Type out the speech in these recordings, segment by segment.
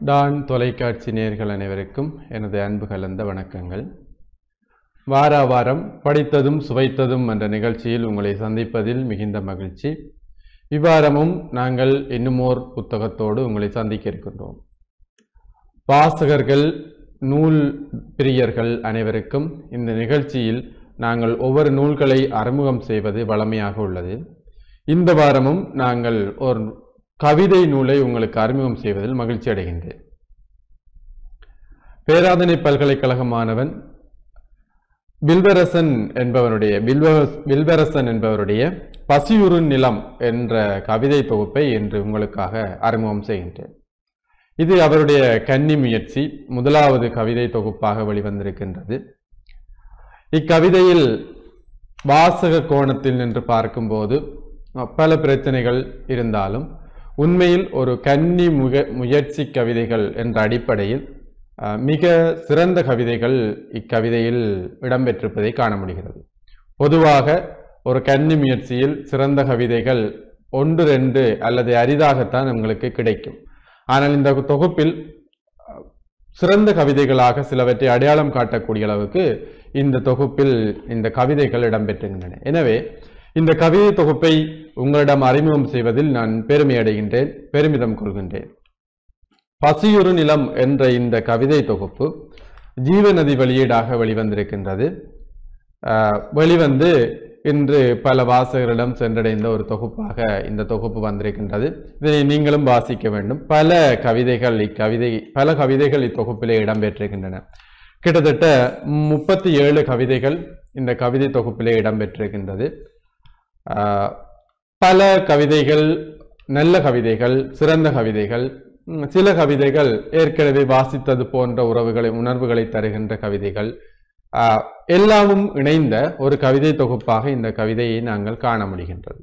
Don தொலைக்காட்சி நேயர்கள் அனைவருக்கும் எனது அன்பு கலந்த வணக்கங்கள் வாரா வாரம் படித்ததும் சுவைத்ததும் என்ற நிகழ்ச்சியில் உங்களை சந்திப்பதில் மிகுந்த மகிழ்ச்சி இவ்வாரமும் நாங்கள் இன்னுமோர் புத்தகத்தோடு உங்களை சந்திக்க இருக்கின்றோம் வாசகர்கள் நூல் பிரியர்கள் அனைவருக்கும் இந்த நிகழ்ச்சியில் நாங்கள் ஒவ்வொரு நூல்களை அறிமுகம் செய்வது வளமையாக உள்ளது இந்த வாரமும் நாங்கள் ஒரு கவிதை நூலை உங்களுக்கு அறிமுகம் செய்வதில் மகிழ்ச்சி அடைகின்றேன் பேராதனை பல்கலைக்கழக மாணவன் பில்வரசன் என்பவருடைய பில்வ பில்வரசன் என்பவருடைய பசியுறு நிலம் என்ற கவிதை தொகுப்பை இன்று உங்களுக்காக அறிமுகம் செய்கின்றேன் இது அவருடைய கன்னி முயற்சி முதலாவது கவிதை தொகுப்பாக வெளிவந்திருக்கின்றது இக்கவிதையில் வாசக கோணத்தில் நின்று பார்க்கும்போது பல பிரச்சனைகள் இருந்தாலும் உண்மையில் ஒரு கன்னி முக முயற்சி கவிதைகள் என்ற அடிப்படையில் அஹ், மிக சிறந்த கவிதைகள் இக்கவிதையில் இடம்பெற்றிருப்பதை காண முடிகிறது பொதுவாக ஒரு கன்னி முயற்சியில் சிறந்த கவிதைகள் ஒன்று ரெண்டு அல்லது அரிதாகத்தான் உங்களுக்கு கிடைக்கும் ஆனால் இந்த தொகுப்பில் அஹ், சிறந்த கவிதைகளாக சிலவற்றை அடையாளம் காட்டக்கூடிய அளவுக்கு இந்த தொகுப்பில் இந்த கவிதைகள் இடம்பெற்றுகின்றன எனவே இந்த கவிதை தொகுப்பை உங்களிடம் அறிமுகம் செய்வதில் நான் பெருமை அடைகின்றேன் பெருமிதம் கொள்கின்றேன் பசியுறு நிலம் என்ற இந்த கவிதை தொகுப்பு ஜீவநதி வெளியீடாக வெளிவந்திருக்கின்றது ஆஹ், வெளிவந்து இன்று பல வாசகர்களிடம் சென்றடைந்த ஒரு தொகுப்பாக இந்த தொகுப்பு வந்திருக்கின்றது இதனை நீங்களும் வாசிக்க வேண்டும் பல கவிதைகள் இக்கவிதை பல கவிதைகள் இத்தொகுப்பிலே இடம்பெற்றிருக்கின்றன கிட்டத்தட்ட முப்பத்தி ஏழு கவிதைகள் இந்த கவிதை தொகுப்பிலே இடம்பெற்றிருக்கின்றது ஆஹ், பல கவிதைகள் நல்ல கவிதைகள் சிறந்த கவிதைகள் ம், சில கவிதைகள் ஏற்கனவே வாசித்தது போன்ற உறவுகளை உணர்வுகளை தருகின்ற கவிதைகள் ஆஹ், எல்லாமும் இணைந்த ஒரு கவிதை தொகுப்பாக இந்த கவிதையை நாங்கள் காண முடிகின்றது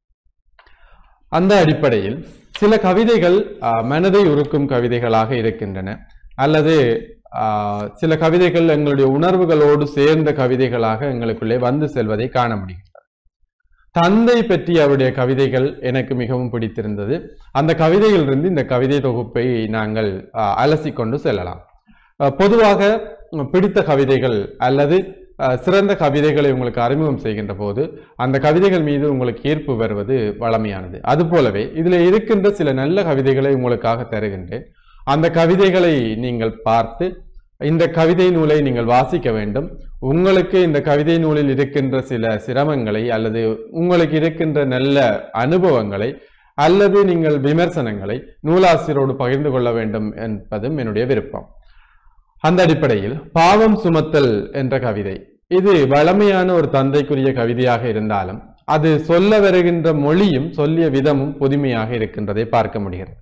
அந்த அடிப்படையில் சில கவிதைகள் ஆஹ், மனதை உருக்கும் கவிதைகளாக இருக்கின்றன அல்லது ஆஹ், சில கவிதைகள் எங்களுடைய உணர்வுகளோடு சேர்ந்த கவிதைகளாக எங்களுக்குள்ளே வந்து செல்வதை காண முடிகின்றது தந்தை பற்றி அவருடைய கவிதைகள் எனக்கு மிகவும் பிடித்திருந்தது அந்த கவிதையிலிருந்து இந்த கவிதை தொகுப்பை நாங்கள் ஆஹ், அலசிக்கொண்டு செல்லலாம் ஆஹ், பொதுவாக உம், பிடித்த கவிதைகள் அல்லது ஆஹ், சிறந்த கவிதைகளை உங்களுக்கு அறிமுகம் செய்கின்ற போது அந்த கவிதைகள் மீது உங்களுக்கு ஈர்ப்பு வருவது வளமையானது அதுபோலவே இதில் இருக்கின்ற சில நல்ல கவிதைகளை உங்களுக்காக தருகின்றேன் அந்த கவிதைகளை நீங்கள் பார்த்து இந்த கவிதை நூலை நீங்கள் வாசிக்க வேண்டும் உங்களுக்கு இந்த கவிதை நூலில் இருக்கின்ற சில சிரமங்களை அல்லது உங்களுக்கு இருக்கின்ற நல்ல அனுபவங்களை அல்லது நீங்கள் விமர்சனங்களை நூலாசிரியரோடு பகிர்ந்து கொள்ள வேண்டும் என்பதும் என்னுடைய விருப்பம் அந்த அடிப்படையில் பாவம் சுமத்தல் என்ற கவிதை இது வளமையான ஒரு தந்தைக்குரிய கவிதையாக இருந்தாலும் அது சொல்ல வருகின்ற மொழியும் சொல்லிய விதமும் புதுமையாக இருக்கின்றதை பார்க்க முடிகிறது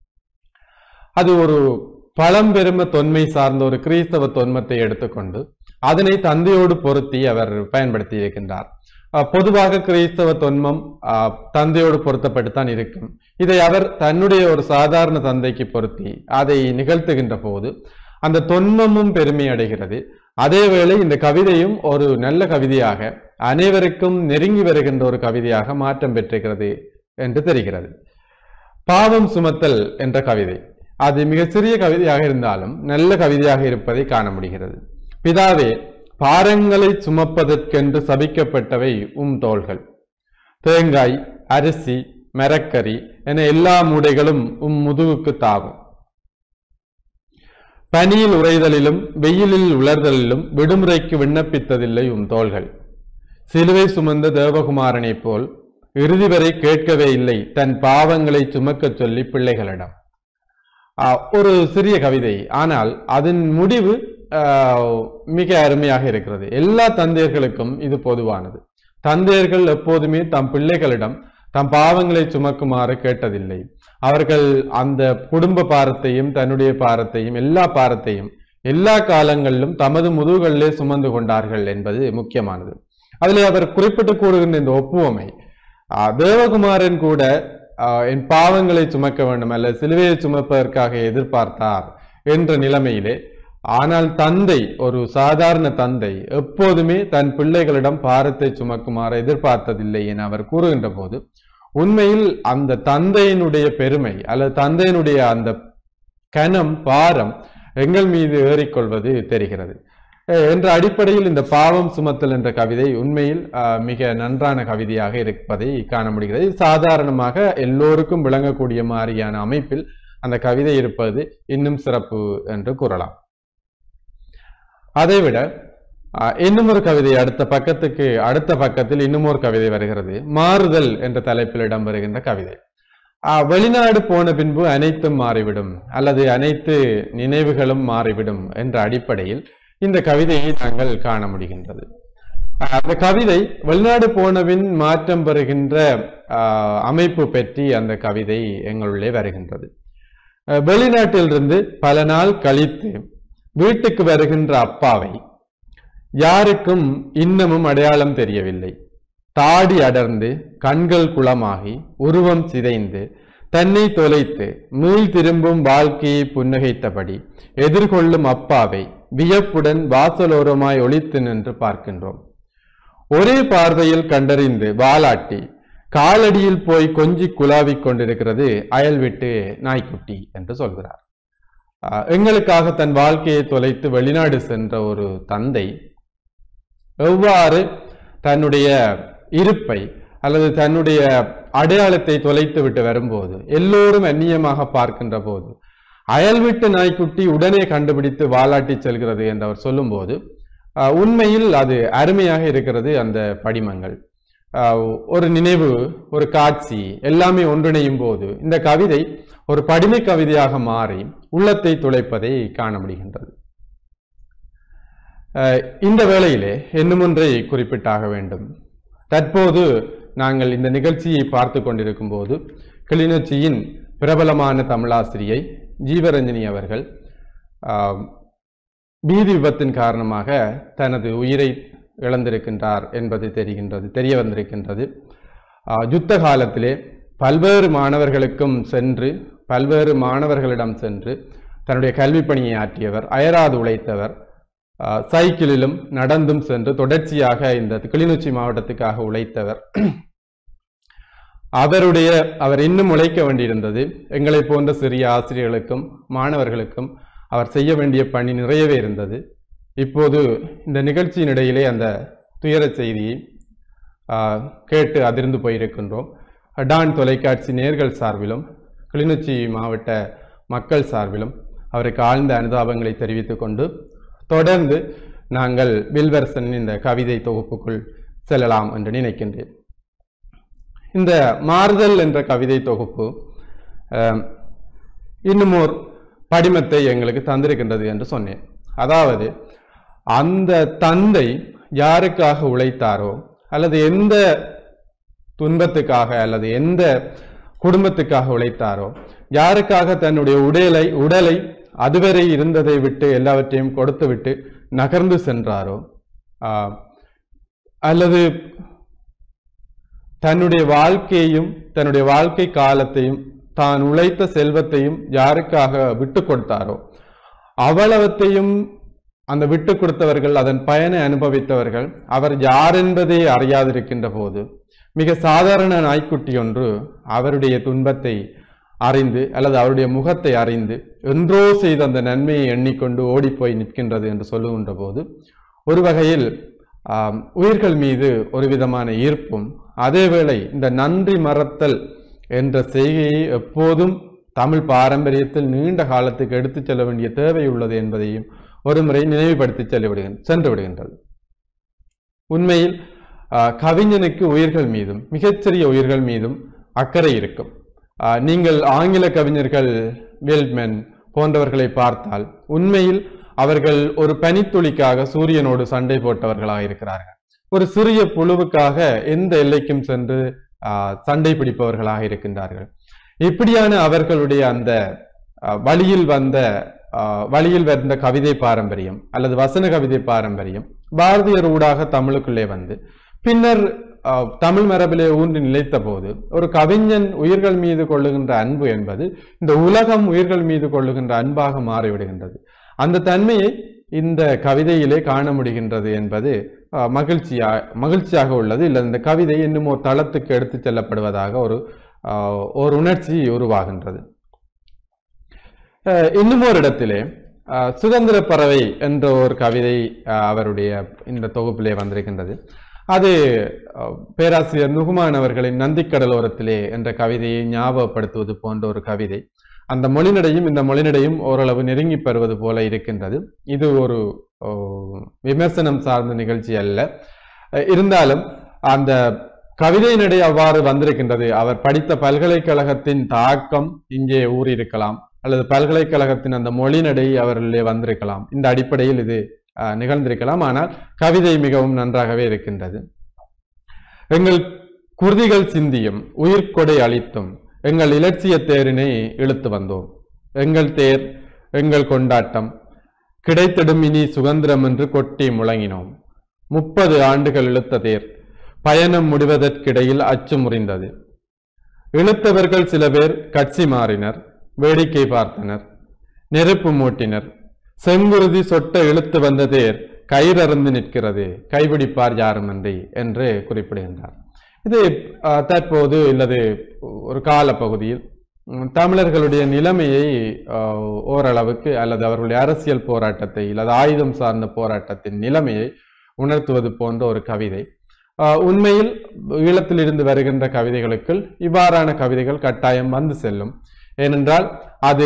அது ஒரு பழம்பெரும தொன்மை சார்ந்த ஒரு கிறிஸ்தவ தொன்மத்தை எடுத்துக்கொண்டு அதனை தந்தையோடு பொருத்தி அவர் பயன்படுத்தி இருக்கின்றார் அஹ் பொதுவாக கிறிஸ்தவ தொன்மம் அஹ், தந்தையோடு பொருத்தப்பட்டுத்தான் இருக்கும் இதை அவர் தன்னுடைய ஒரு சாதாரண தந்தைக்கு பொருத்தி அதை நிகழ்த்துகின்ற போது அந்த தொன்மமும் பெருமை அடைகிறது அதேவேளை இந்த கவிதையும் ஒரு நல்ல கவிதையாக அனைவருக்கும் நெருங்கி வருகின்ற ஒரு கவிதையாக மாற்றம் பெற்றிருக்கிறது என்று தெரிகிறது பாவம் சுமத்தல் என்ற கவிதை அது மிக சிறிய கவிதையாக இருந்தாலும் நல்ல கவிதையாக இருப்பதை காண முடிகிறது பிதாவே பாரங்களை சுமப்பதற்கென்று சபிக்கப்பட்டவை உம் தோள்கள் தேங்காய் அரிசி மரக்கறி என எல்லா மூடைகளும் உம் முதுகுக்கு தாவும் பனியில் உறைதலிலும் வெயிலில் உலர்தலிலும் விடுமுறைக்கு விண்ணப்பித்ததில்லை உம் தோள்கள் சிலுவை சுமந்த தேவகுமாரனைப் போல் இறுதி வரை கேட்கவே இல்லை தன் பாவங்களை சுமக்கச் சொல்லி பிள்ளைகளிடம் ஆஹ், ஒரு சிறிய கவிதை ஆனால் அதன் முடிவு ஆஹ், மிக அருமையாக இருக்கிறது எல்லா தந்தையர்களுக்கும் இது பொதுவானது தந்தையர்கள் எப்போதுமே தம் பிள்ளைகளிடம் தம் பாவங்களை சுமக்குமாறு கேட்டதில்லை அவர்கள் அந்த குடும்ப பாரத்தையும் தன்னுடைய பாரத்தையும் எல்லா பாரத்தையும் எல்லா காலங்களிலும் தமது முதுகுகளிலே சுமந்து கொண்டார்கள் என்பது முக்கியமானது அதிலே அவர் குறிப்பிட்டு கூறுகின்ற இந்த ஒப்புவமை ஆஹ், தேவகுமாரன் கூட ஆஹ், என் பாவங்களை சுமக்க வேண்டும் அல்ல சிலுவையை சுமப்பதற்காக எதிர்பார்த்தார் என்ற நிலைமையிலே ஆனால் தந்தை ஒரு சாதாரண தந்தை எப்போதுமே தன் பிள்ளைகளிடம் பாரத்தை சுமக்குமாறு எதிர்பார்த்ததில்லை என அவர் கூறுகின்ற போது உண்மையில் அந்த தந்தையினுடைய பெருமை அல்லது தந்தையினுடைய அந்த கனம் பாரம் எங்கள் மீது ஏறிக்கொள்வது தெரிகிறது அஹ் என்ற அடிப்படையில் இந்த பாவம் சுமத்தல் என்ற கவிதை உண்மையில் அஹ், மிக நன்றான கவிதையாக இருப்பதை காண முடிகிறது இது சாதாரணமாக எல்லோருக்கும் விளங்கக்கூடிய மாதிரியான அமைப்பில் அந்த கவிதை இருப்பது இன்னும் சிறப்பு என்று கூறலாம் அதைவிட அஹ், இன்னும் ஒரு கவிதை அடுத்த பக்கத்துக்கு அடுத்த பக்கத்தில் இன்னும் ஒரு கவிதை வருகிறது மாறுதல் என்ற தலைப்பில் இடம்பெறுகின்ற கவிதை அஹ், வெளிநாடு போன பின்பு அனைத்தும் மாறிவிடும் அல்லது அனைத்து நினைவுகளும் மாறிவிடும் என்ற அடிப்படையில் இந்த கவிதையை நாங்கள் காண முடிகின்றது அஹ், அந்த கவிதை வெளிநாடு போனபின் மாற்றம் பெறுகின்ற அஹ், அமைப்பு பற்றி அந்த கவிதை எங்களுள்ளே வருகின்றது அஹ், வெளிநாட்டிலிருந்து பல நாள் கழித்து வீட்டுக்கு வருகின்ற அப்பாவை யாருக்கும் இன்னமும் அடையாளம் தெரியவில்லை தாடி அடர்ந்து கண்கள் குளமாகி உருவம் சிதைந்து தன்னை தொலைத்து மீள் திரும்பும் வாழ்க்கையை புன்னகைத்தபடி எதிர்கொள்ளும் அப்பாவை வியப்புடன் வாசலோரமாய் ஒளித்து நின்று பார்க்கின்றோம் ஒரே பார்வையில் கண்டறிந்து வாலாட்டி காலடியில் போய் கொஞ்சி குலாவிக் கொண்டிருக்கிறது அயல் விட்டு நாய்க்குட்டி என்று சொல்கிறார் ஆஹ் எங்களுக்காக தன் வாழ்க்கையை தொலைத்து வெளிநாடு சென்ற ஒரு தந்தை எவ்வாறு தன்னுடைய இருப்பை அல்லது தன்னுடைய அடையாளத்தை தொலைத்து விட்டு வரும்போது எல்லோரும் அந்நியமாக பார்க்கின்ற போது அயல் வீட்டு நாய்க்குட்டி உடனே கண்டுபிடித்து வாலாட்டி செல்கிறது என்று அவர் சொல்லும்போது ஆஹ் உண்மையில் அது அருமையாக இருக்கிறது அந்த படிமங்கள் ஆஹ் ஒரு நினைவு ஒரு காட்சி எல்லாமே ஒன்றிணையும் போது இந்த கவிதை ஒரு படிமை கவிதையாக மாறி உள்ளத்தை துளைப்பதை காண முடிகின்றது அஹ் இந்த வேளையிலே இன்னும் ஒன்றை குறிப்பிட்டாக வேண்டும் தற்போது நாங்கள் இந்த நிகழ்ச்சியை பார்த்து கொண்டிருக்கும் போது கிளிநொச்சியின் பிரபலமான தமிழாசிரியை ஜீவரஞ்சனி அவர்கள் ஆஹ், பீதி விபத்தின் காரணமாக தனது உயிரை இழந்திருக்கின்றார் என்பது தெரிகின்றது தெரிய வந்திருக்கின்றது ஆஹ், யுத்த காலத்திலே பல்வேறு மாணவர்களுக்கும் சென்று பல்வேறு மாணவர்களிடம் சென்று தன்னுடைய கல்வி பணியை ஆற்றியவர் அயராது உழைத்தவர் ஆஹ், சைக்கிளிலும் நடந்தும் சென்று தொடர்ச்சியாக இந்த கிளிநொச்சி மாவட்டத்துக்காக உழைத்தவர் அவருடைய அவர் இன்னும் உழைக்க வேண்டியிருந்தது எங்களை போன்ற சிறிய ஆசிரியர்களுக்கும் மாணவர்களுக்கும் அவர் செய்ய வேண்டிய பணி நிறையவே இருந்தது இப்போது இந்த நிகழ்ச்சியின் இடையிலே அந்த துயரச் செய்தியை ஆஹ், கேட்டு அதிர்ந்து போயிருக்கின்றோம் டான் தொலைக்காட்சி நேர்கள் சார்பிலும் கிளிநொச்சி மாவட்ட மக்கள் சார்பிலும் அவருக்கு ஆழ்ந்த அனுதாபங்களை தெரிவித்துக் கொண்டு தொடர்ந்து நாங்கள் வில்வர்சன் இந்த கவிதை தொகுப்புக்குள் செல்லலாம் என்று நினைக்கின்றேன் இந்த மாறுதல் என்ற கவிதை தொகுப்பு அஹ், இன்னும் ஒரு படிமத்தை எங்களுக்கு தந்திருக்கின்றது என்று சொன்னேன் அதாவது அந்த தந்தை யாருக்காக உழைத்தாரோ அல்லது எந்த துன்பத்துக்காக அல்லது எந்த குடும்பத்துக்காக உழைத்தாரோ யாருக்காக தன்னுடைய உடலை உடலை அதுவரை இருந்ததை விட்டு எல்லாவற்றையும் கொடுத்து விட்டு நகர்ந்து சென்றாரோ ஆஹ், அல்லது தன்னுடைய வாழ்க்கையையும் தன்னுடைய வாழ்க்கை காலத்தையும் தான் உழைத்த செல்வத்தையும் யாருக்காக விட்டு கொடுத்தாரோ அவ்வளவத்தையும் அந்த விட்டு கொடுத்தவர்கள் அதன் பயனை அனுபவித்தவர்கள் அவர் யார் என்பதை அறியாதிருக்கின்ற போது மிக சாதாரண நாய்க்குட்டி ஒன்று அவருடைய துன்பத்தை அறிந்து அல்லது அவருடைய முகத்தை அறிந்து என்றோ செய்த அந்த நன்மையை எண்ணிக்கொண்டு ஓடிப்போய் நிற்கின்றது என்று சொல்லுகின்ற போது ஒரு வகையில் ஆம், உயிர்கள் மீது ஒரு விதமான ஈர்ப்பும் அதேவேளை இந்த நன்றி மறத்தல் என்ற செய்கையை எப்போதும் தமிழ் பாரம்பரியத்தில் நீண்ட காலத்துக்கு எடுத்துச் செல்ல வேண்டிய தேவை உள்ளது என்பதையும் ஒருமுறை நினைவுபடுத்தி செல்ல விடுகின்ற சென்று விடுகின்றது உண்மையில் ஆஹ், கவிஞனுக்கு உயிர்கள் மீதும் மிகச்சிறிய உயிர்கள் மீதும் அக்கறை இருக்கும் ஆஹ், நீங்கள் ஆங்கில கவிஞர்கள் வேல்மென் போன்றவர்களை பார்த்தால் உண்மையில் அவர்கள் ஒரு பனித்துளிக்காக சூரியனோடு சண்டை போட்டவர்களாக இருக்கிறார்கள் ஒரு சிறிய புழுவுக்காக எந்த எல்லைக்கும் சென்று ஆஹ், சண்டை பிடிப்பவர்களாக இருக்கின்றார்கள் இப்படியான அவர்களுடைய அந்த ஆஹ், வழியில் வந்த ஆஹ், வழியில் வந்த கவிதை பாரம்பரியம் அல்லது வசன கவிதை பாரம்பரியம் பாரதியர் ஊடாக தமிழுக்குள்ளே வந்து பின்னர் ஆஹ், தமிழ் மரபிலே ஊன்றி நிலைத்த போது ஒரு கவிஞன் உயிர்கள் மீது கொள்ளுகின்ற அன்பு என்பது இந்த உலகம் உயிர்கள் மீது கொள்ளுகின்ற அன்பாக மாறிவிடுகின்றது அந்த தன்மையை இந்த கவிதையிலே காண முடிகின்றது என்பது ஆஹ், மகிழ்ச்சியா மகிழ்ச்சியாக உள்ளது இல்லை இந்த கவிதை இன்னும் ஒரு தளத்துக்கு எடுத்துச் செல்லப்படுவதாக ஒரு ஆஹ், ஒரு உணர்ச்சி உருவாகின்றது அஹ், இன்னும் ஒரு இடத்திலே அஹ், சுதந்திர பறவை என்ற ஒரு கவிதை அஹ், அவருடைய இந்த தொகுப்பிலே வந்திருக்கின்றது அது அஹ், பேராசிரியர் நுகுமான் அவர்களின் நந்திக்கடலோரத்திலே என்ற கவிதையை ஞாபகப்படுத்துவது போன்ற ஒரு கவிதை அந்த மொழிநடையும் இந்த மொழிநடையும் ஓரளவு நெருங்கி பெறுவது போல இருக்கின்றது இது ஒரு ஓ, விமர்சனம் சார்ந்த நிகழ்ச்சி அல்ல அஹ், இருந்தாலும் அந்த கவிதை நடை அவ்வாறு வந்திருக்கின்றது அவர் படித்த பல்கலைக்கழகத்தின் தாக்கம் இங்கே ஊறியிருக்கலாம் அல்லது பல்கலைக்கழகத்தின் அந்த மொழி நடை அவரிலே வந்திருக்கலாம் இந்த அடிப்படையில் இது அஹ், நிகழ்ந்திருக்கலாம் ஆனால் கவிதை மிகவும் நன்றாகவே இருக்கின்றது எங்கள் குருதிகள் சிந்தியும் உயிர்கொடை அளித்தும் எங்கள் இலட்சிய தேரினை இழுத்து வந்தோம் எங்கள் தேர் எங்கள் கொண்டாட்டம் கிடைத்திடும் இனி சுதந்திரம் என்று கொட்டி முழங்கினோம் முப்பது ஆண்டுகள் இழுத்த தேர் பயணம் முடிவதற்கிடையில் அச்சு முறிந்தது இழுத்தவர்கள் சில பேர் கட்சி மாறினர் வேடிக்கை பார்த்தனர் நெருப்பு மூட்டினர் செங்குருதி சொட்ட இழுத்து வந்த தேர் கயிறறுந்து நிற்கிறது கைபிடிப்பார் யாருமின்றி என்று குறிப்பிடுகின்றார் இது அஹ், தற்போது இல்லது ஒரு காலப்பகுதியில் உம், தமிழர்களுடைய நிலைமையை அஹ், ஓரளவுக்கு அல்லது அவர்களுடைய அரசியல் போராட்டத்தை அல்லது ஆயுதம் சார்ந்த போராட்டத்தின் நிலைமையை உணர்த்துவது போன்ற ஒரு கவிதை அஹ், உண்மையில் ஈழத்திலிருந்து வருகின்ற கவிதைகளுக்குள் இவ்வாறான கவிதைகள் கட்டாயம் வந்து செல்லும் ஏனென்றால் அது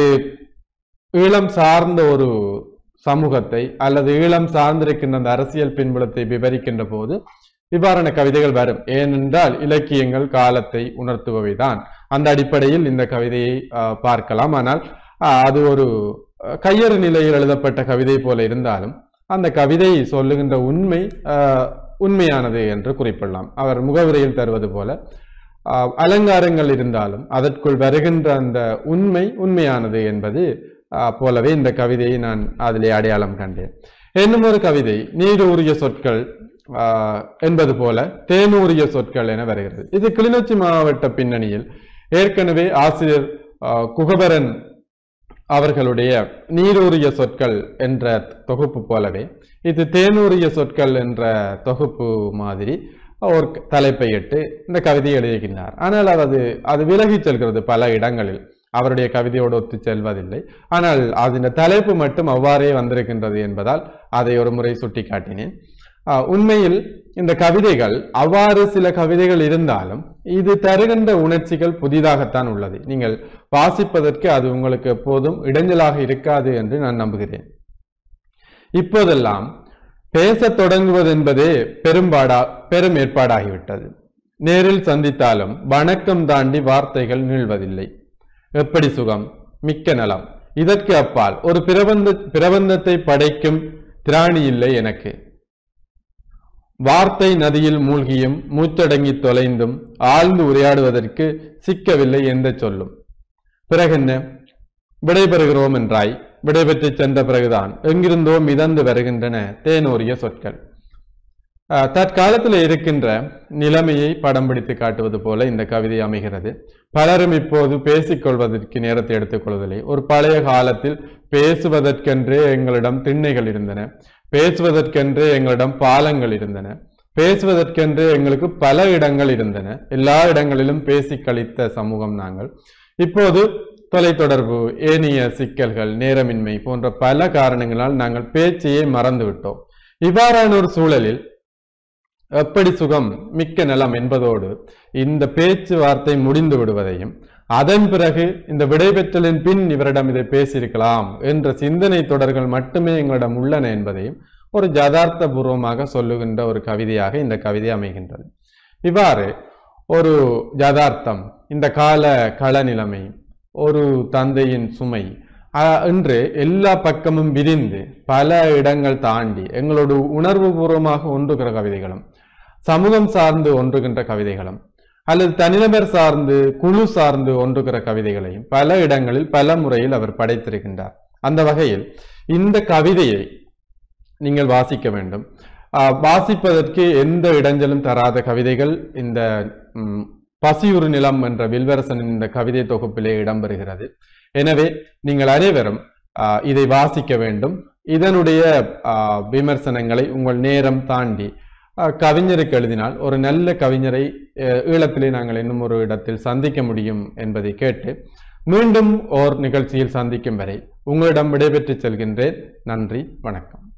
ஈழம் சார்ந்த ஒரு சமூகத்தை அல்லது ஈழம் சார்ந்திருக்கின்ற அந்த அரசியல் பின்புலத்தை விவரிக்கின்ற போது இவ்வாறான கவிதைகள் வரும் ஏனென்றால் இலக்கியங்கள் காலத்தை உணர்த்துபவைதான் அந்த அடிப்படையில் இந்த கவிதையை ஆஹ், பார்க்கலாம் ஆனால் ஆஹ், அது ஒரு அஹ், கையறு நிலையில் எழுதப்பட்ட கவிதை போல இருந்தாலும் அந்த கவிதை சொல்லுகின்ற உண்மை ஆஹ், உண்மையானது என்று குறிப்பிடலாம் அவர் முகவுரையில் தருவது போல ஆஹ், அலங்காரங்கள் இருந்தாலும் அதற்குள் வருகின்ற அந்த உண்மை உண்மையானது என்பது ஆஹ், போலவே இந்த கவிதையை நான் அதிலே அடையாளம் கண்டேன் இன்னும் ஒரு கவிதை நீரூறிய சொற்கள் ஆஹ், என்பது போல தேனூறிய சொற்கள் என வருகிறது இது கிளிநொச்சி மாவட்ட பின்னணியில் ஏற்கனவே ஆசிரியர் ஆஹ், குகபரன் அவர்களுடைய நீரூறிய சொற்கள் என்ற தொகுப்பு போலவே இது தேனூறிய சொற்கள் என்ற தொகுப்பு மாதிரி ஒரு தலைப்பை இட்டு இந்த கவிதையை எழுதுகின்றார் ஆனால் அது அது விலகிச் செல்கிறது பல இடங்களில் அவருடைய கவிதையோடு ஒத்து செல்வதில்லை ஆனால் அதன் தலைப்பு மட்டும் அவ்வாறே வந்திருக்கின்றது என்பதால் அதை ஒரு முறை சுட்டிக்காட்டினேன் ஆஹ், உண்மையில் இந்த கவிதைகள் அவ்வாறு சில கவிதைகள் இருந்தாலும் இது தருகின்ற உணர்ச்சிகள் புதிதாகத்தான் உள்ளது நீங்கள் வாசிப்பதற்கு அது உங்களுக்கு எப்போதும் இடைஞ்சலாக இருக்காது என்று நான் நம்புகிறேன் இப்போதெல்லாம் பேசத் தொடங்குவது என்பதே பெரும்பாடா பெரும் ஏற்பாடாகிவிட்டது நேரில் சந்தித்தாலும் வணக்கம் தாண்டி வார்த்தைகள் நீள்வதில்லை எப்படி சுகம் மிக்க நலம் இதற்கு அப்பால் ஒரு பிரபந்த பிரபந்தத்தை படைக்கும் திராணி இல்லை எனக்கு வார்த்தை நதியில் மூழ்கியும் மூச்சடங்கி தொலைந்தும் ஆழ்ந்து உரையாடுவதற்கு சிக்கவில்லை எந்த சொல்லும் பிறகென்ன விடைபெறுகிறோம் என்றாய் விடைபெற்று சென்ற பிறகுதான் எங்கிருந்தோ மிதந்து வருகின்றன தேனோரிய சொற்கள் அஹ், தற்காலத்தில் இருக்கின்ற நிலைமையை படம் பிடித்து காட்டுவது போல இந்த கவிதை அமைகிறது பலரும் இப்போது பேசிக்கொள்வதற்கு நேரத்தை எடுத்துக்கொள்வதில்லை ஒரு பழைய காலத்தில் பேசுவதற்கென்றே எங்களிடம் திண்ணைகள் இருந்தன பேசுவதற்கென்றே எங்களிடம் பாலங்கள் இருந்தன பேசுவதற்கென்றே எங்களுக்கு பல இடங்கள் இருந்தன எல்லா இடங்களிலும் பேசி கழித்த சமூகம் நாங்கள் இப்போது தொலைத்தொடர்பு ஏனைய சிக்கல்கள் நேரமின்மை போன்ற பல காரணங்களால் நாங்கள் பேச்சையே மறந்து விட்டோம் இவ்வாறான ஒரு சூழலில் எப்படி சுகம் மிக்க நலம் என்பதோடு இந்த பேச்சுவார்த்தை முடிந்து விடுவதையும் அதன் பிறகு இந்த விடைபெற்றலின் பின் இவரிடம் இதை பேசியிருக்கலாம் என்ற சிந்தனை தொடர்கள் மட்டுமே எங்களிடம் உள்ளன என்பதையும் ஒரு ஜதார்த்த பூர்வமாக சொல்லுகின்ற ஒரு கவிதையாக இந்த கவிதை அமைகின்றது இவ்வாறு ஒரு ஜதார்த்தம் இந்த கால கள நிலைமை ஒரு தந்தையின் சுமை அஹ், இன்று எல்லா பக்கமும் விரிந்து பல இடங்கள் தாண்டி எங்களோட உணர்வு பூர்வமாக ஒன்றுகிற கவிதைகளும் சமூகம் சார்ந்து ஒன்றுகின்ற கவிதைகளும் அல்லது தனிநபர் சார்ந்து குழு சார்ந்து ஒன்றுகிற கவிதைகளையும் பல இடங்களில் பல முறையில் அவர் படைத்திருக்கின்றார் அந்த வகையில் இந்த கவிதையை நீங்கள் வாசிக்க வேண்டும் ஆஹ், வாசிப்பதற்கு எந்த இடைஞ்சலும் தராத கவிதைகள் இந்த ம், பசியுறு நிலம் என்ற வில்வரசனின் இந்த கவிதை தொகுப்பிலே இடம்பெறுகிறது எனவே நீங்கள் அனைவரும் ஆஹ், இதை வாசிக்க வேண்டும் இதனுடைய ஆஹ், விமர்சனங்களை உங்கள் நேரம் தாண்டி ஆஹ், கவிஞருக்கு எழுதினால் ஒரு நல்ல கவிஞரை அஹ், ஈழத்திலே நாங்கள் இன்னும் ஒரு இடத்தில் சந்திக்க முடியும் என்பதை கேட்டு மீண்டும் ஓர் நிகழ்ச்சியில் சந்திக்கும் வரை உங்களிடம் விடைபெற்று செல்கின்றேன் நன்றி வணக்கம்